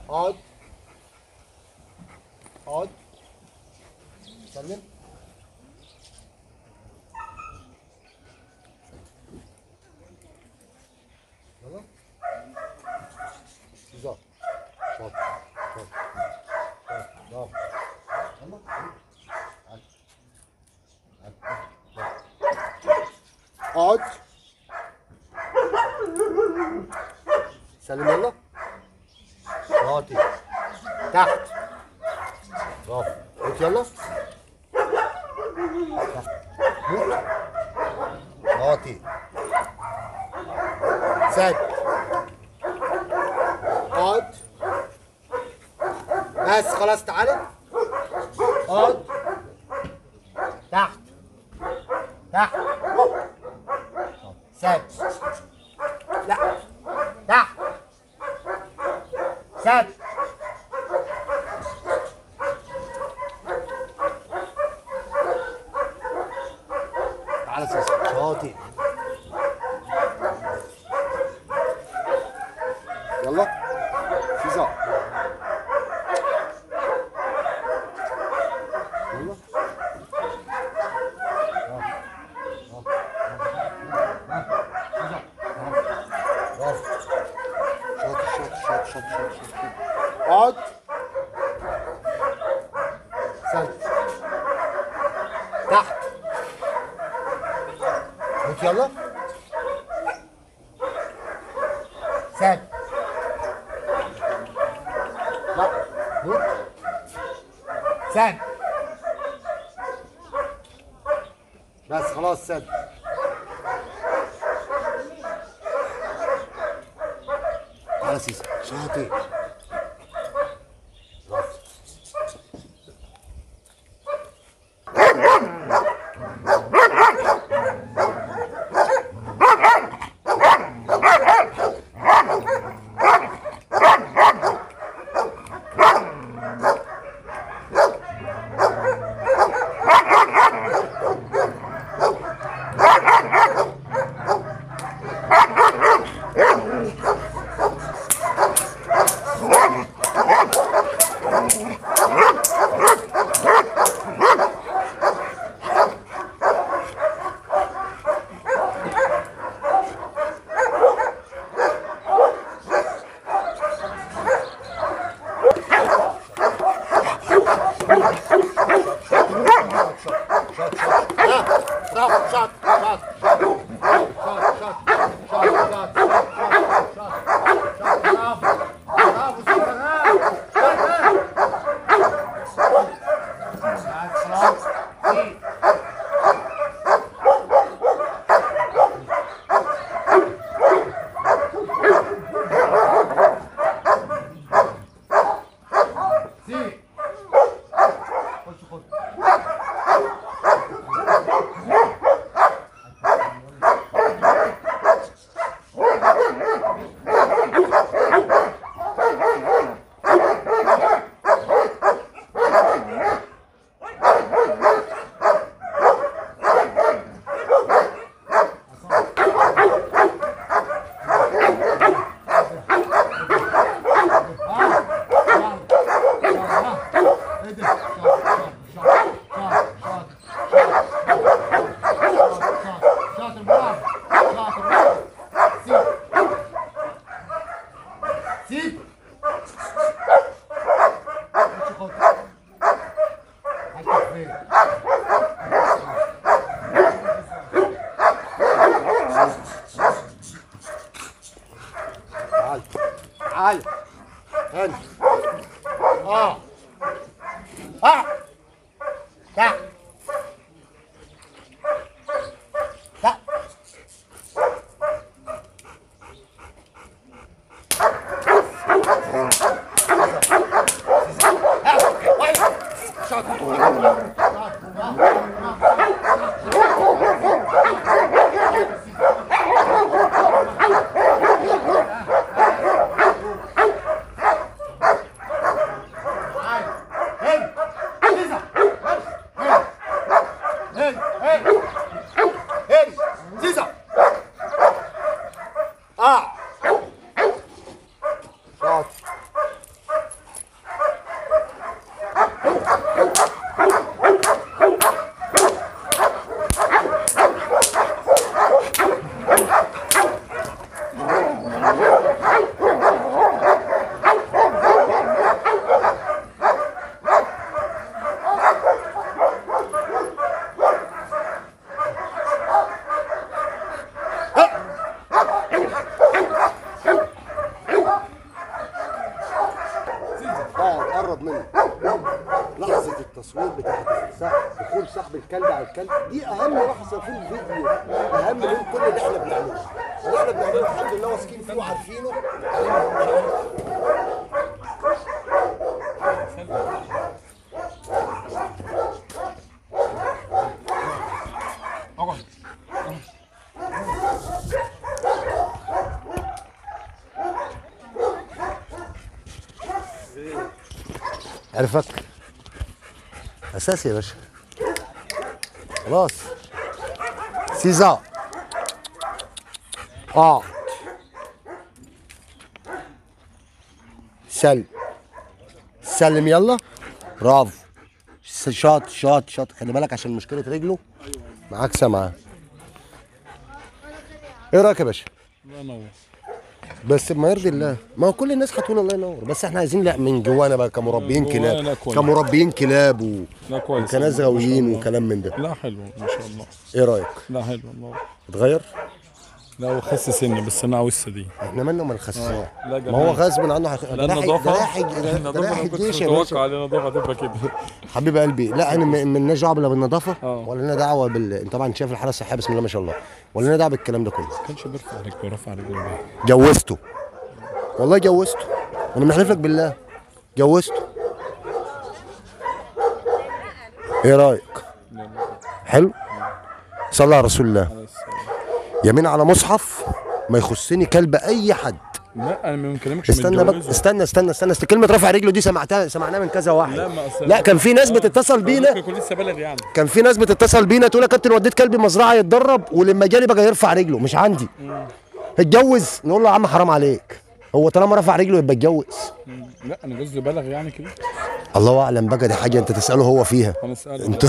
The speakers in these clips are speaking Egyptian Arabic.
اقعد اقعد سلم يلا بالظبط شاطر شاطر شاطر برافو يلا تعال. تعال. اقعد سلم يلا واطي تحت برافو قلت يلا تحت موت واطي سد اقعد بس خلاص تعالى اقعد تحت تحت سد لا تحت سد تعالى سيسي شاطئ يلا سيزا يلا برافو شاطر شاطر شاطر شاطر شاطر شاطر اقعد سد تحت موت يلا سد لا موت سد بس خلاص سد على سيسي شاطئ برافو شاط شاط شاط شاط شاط شاط شاط شاط شاط برافو برافو سوبر ها خلاص إيه. سي خش خش شاطر برافو شاطر برافو سيب سيب خش خد حطك فين تعال تعال هنا اه اه تعال تعال اه شاطر اه قرب منه لحظة التصوير بتاعت السحب دخول سحب الكلب على الكلب دي أهم لحظة في الفيديو أهم من كل اللي احنا بنعمله اللي احنا بنعمله الحمد لله واثقين فيه وعارفينه اقعد عرفك أساسي يا باشا خلاص سيزا اه سلم سلم يلا برافو س- شاط شاط شاط خلي بالك عشان مشكلة رجله معاك سمعة ايه رايك يا باشا؟ الله ينور بس بما يرضي الله ما هو كل الناس هتقول الله ينور بس احنا عايزين لا من جوانا بقى كمربيين من كلاب جوانا كويس. كمربيين كلاب و... لا كويس وكناس ما شاء غاويين الله. وكلام من ده لا حلو ما شاء الله ايه رايك؟ لا حلو والله اتغير؟ لا هو خس سني بس انا عاوز دي احنا مالنا من الخسارة لا ما هو جميل. غصب عنه هيخ- لا ده رايح- ده النظافه رايح ده النظافه رايح انا كنت الجيش يا متوقع باشا على النظافه تبقى كده حبيب قلبي لا انا م- مالناش دعوه لا بالنظافه اه. ولا لنا دعوه بال انت طبعا شايف الحاله الصحيه بسم الله ما شاء الله ولا لنا دعوه بالكلام ده كله ما كانش بيرفع رجله رفع رجله ليه؟ جوزته والله جوزته انا بنحلف لك بالله جوزته ايه رايك لا، لا، حلو صلى على رسول الله خلاص. يمين على مصحف ما يخصني كلب اي حد لا انا ما بكلمكش استنى بقى متجوزه. استنى استنى استنى است كلمه رفع رجله دي سمعتها سمعناها من كذا واحد لا ما أصل- لا كان في ناس آه. بتتصل بينا ممكن يكون لسه بلد يعني كان في ناس بتتصل بينا تقول يا كابتن وديت كلبي مزرعه يتدرب ولما جالي بقى يرفع رجله مش عندي اتجوز نقول له يا عم حرام عليك هو طالما رفع رجله يبقى اتجوز مم. لا انا قصدي بلغ يعني كده الله اعلم بقى دي حاجه انت تساله هو فيها انا اساله انت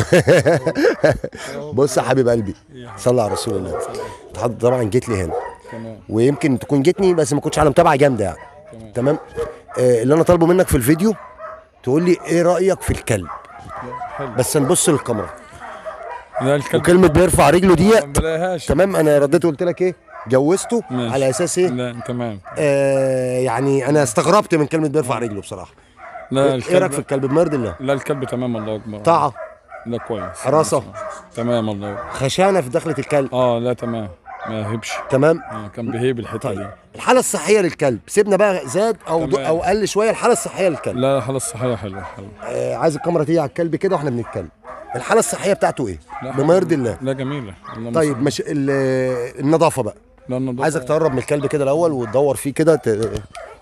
بص يا حبيب قلبي صلى على رسول الله حضرتك طبعا جيت لي هنا تمام ويمكن تكون جيتني بس ما كنتش على متابعه جامده يعني تمام. تمام آه اللي انا طالبه منك في الفيديو تقول لي ايه رايك في الكلب حلو بس نبص للكاميرا لا الكلب وكلمه بيرفع رجله ما ديت بلاقيهاش تمام انا رديت وقلت لك ايه جوزته ماشي. على اساس ايه لا تمام آه يعني انا استغربت من كلمه بيرفع رجله بصراحه لا ايه رايك في الكلب الكلب بمرد الله لا الكلب تمام الله اكبر طاعه لا كويس حراسة. تمام الله أكبر. خشانه في دخله الكلب اه لا تمام ما يهبش تمام آه كان بيهيب الحته دي طيب الحاله الصحيه للكلب سيبنا بقى زاد او تمام. او قل شويه الحاله الصحيه للكلب لا لا خلاص صحيح حلو حلو آه عايز الكاميرا تيجي على الكلب كده واحنا بنتكلم الحاله الصحيه بتاعته ايه لا بما يرضي الله لا جميله اللهم طيب صل. مش ال- النظافه بقى لا النظافة- عايزك تقرب من الكلب كده الاول وتدور فيه كده ت...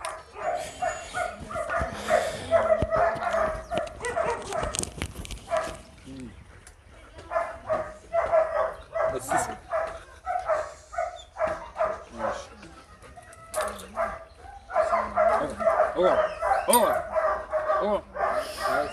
بس اسكت. اقعد اقعد اقعد بس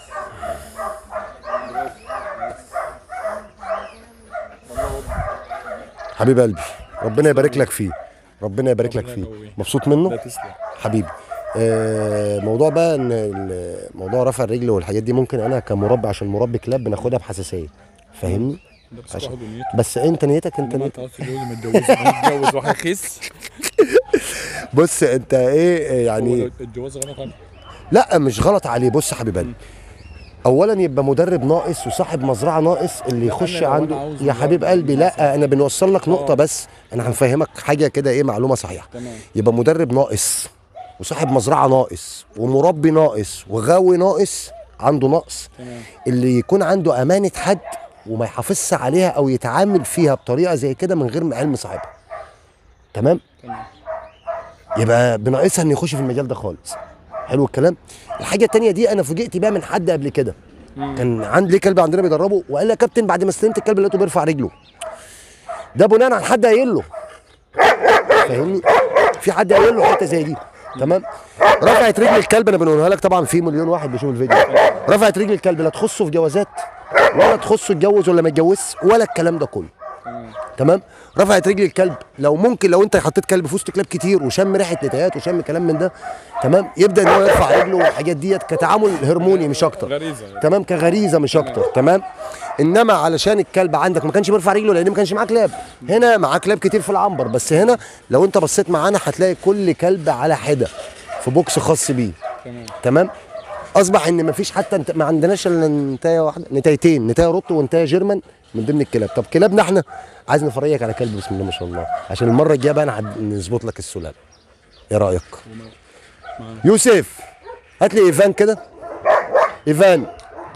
حبيب قلبي ربنا يبارك لك فيه ربنا يبارك لك ربنا فيه يقويه. مبسوط لا منه تسلم حبيبي آه موضوع بقى ان ال- موضوع رفع الرجل والحاجات دي ممكن انا كمربي عشان مربي كلاب بناخدها بحساسيه فاهمني ده بس عشان- واحد ونيته بس انت نيتك انت انت نيتك عاوز تتجوز متجوز متجوز وهيخس بص انت ايه هو يعني الجواز غلط عنه لا مش غلط عليه بص يا حبيب قلبي اولا يبقى مدرب ناقص وصاحب مزرعه ناقص اللي يخش أنا- وأنا عنده عاوز يا حبيب مدرب قلبي لا انا بنوصل لك نقطه بس انا هنفهمك حاجه كده ايه معلومه صحيحه تمام يبقى مدرب ناقص وصاحب مزرعه ناقص ومربي ناقص وغاوي ناقص عنده نقص تمام اللي يكون عنده امانه حد وما يحافظش عليها او يتعامل فيها بطريقه زي كده من غير علم صاحبها تمام تمام يبقى بناقصها ان يخش في المجال ده خالص حلو الكلام الحاجه التانية دي انا فوجئت بيها من حد قبل كده كان عندي ليه كلب عندنا بيدربه وقال لي يا كابتن بعد ما استلمت الكلب لقيته بيرفع رجله ده بناء على حد قايل له فاهمني في حد قايل له حته زي دي تمام رفعت رجل الكلب انا بنقولها لك طبعا في مليون واحد بيشوف الفيديو رفعت رجل الكلب لا تخصه في جوازات ولا تخصه اتجوز ولا ما اتجوزش ولا الكلام ده كله تمام رفعت رجل الكلب لو ممكن لو انت حطيت كلب في وسط كلاب كتير وشم ريحه نتايات وشم كلام من ده تمام يبدا ان هو يرفع رجله والحاجات ديت كتعامل هرموني مش اكتر غريزه تمام كغريزه مش اكتر تمام انما علشان الكلب عندك ما كانش بيرفع رجله لان ما كانش معاه كلاب هنا معاه كلاب كتير في العنبر بس هنا لو انت بصيت معانا هتلاقي كل كلب على حده في بوكس خاص بيه تمام تمام اصبح ان ما فيش حتى انت ما عندناش الا نتايه واحده نتايتين نتايه روتو ونتايه جيرمان من ضمن الكلاب طب كلابنا احنا عايز نفرجك على كلب بسم الله ما شاء الله عشان المره الجايه بقى انا هد- نظبط لك السلال ايه رايك يوسف هات لي ايفان كده ايفان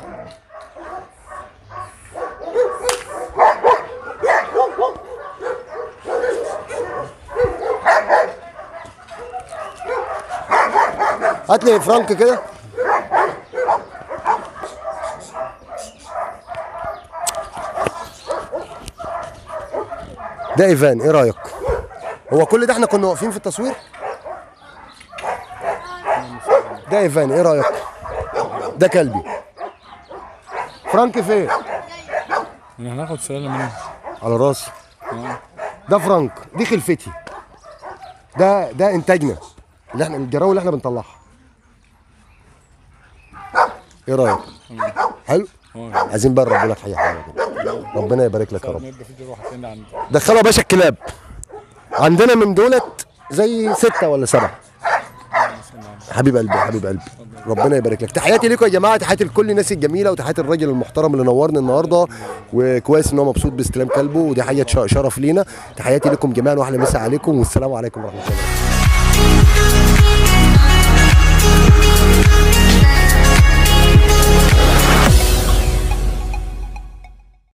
هات لي فرانك كده ده ايفان ايه رايك هو كل ده احنا كنا واقفين في التصوير ده ايفان ايه رايك ده كلبي فرانك فين احنا هناخد سلالة منين؟ على راسي اه ده فرانك دي خلفتي ده ده انتاجنا اللي احنا الجراوي اللي احنا بنطلعها ايه رايك حلو اه عايزين بقى نربي لك حاجه حلوه كده ربنا يبارك لك يا رب يبقى في واحد تاني عند دخلوا يا باشا الكلاب عندنا من دولت زي ستة ولا سبعة حبيب قلبي حبيب قلبي ربنا يبارك لك تحياتي لكم يا جماعه تحياتي لكل الناس الجميله وتحياتي الراجل المحترم اللي نورني النهارده وكويس ان هو مبسوط باستلام كلبه ودي حاجه ش- شرف لينا تحياتي لكم جميعا واحلى مسا عليكم والسلام عليكم ورحمه الله